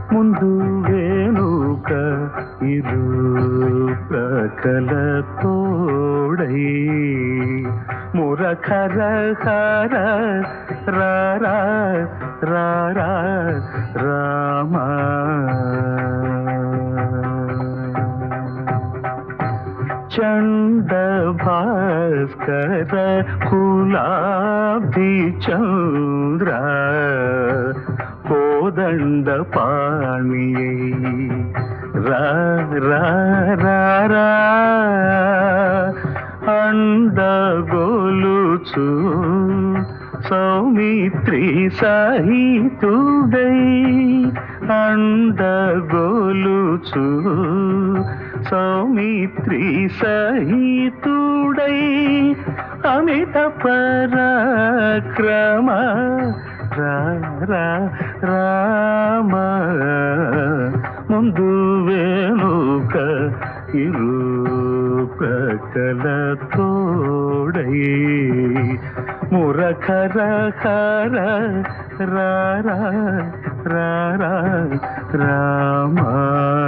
ముందు వేణుక ఇరు ప్రకల తోడై మురఖర హర రారా రారా రామా చండ భాస్కర కులాబ్ది చంద్ర కోదండ పాణియై రా రా రా రా అండగోలుచు సౌమిత్రి సహితుడై అండగోలుచు సౌమిత్రి సహితుడై అమిత పరాక్రమ రా రా రామ ముందు వేణుక ఇరు ప్రకల తోడై మురఖర ఖర రారా రారా రామా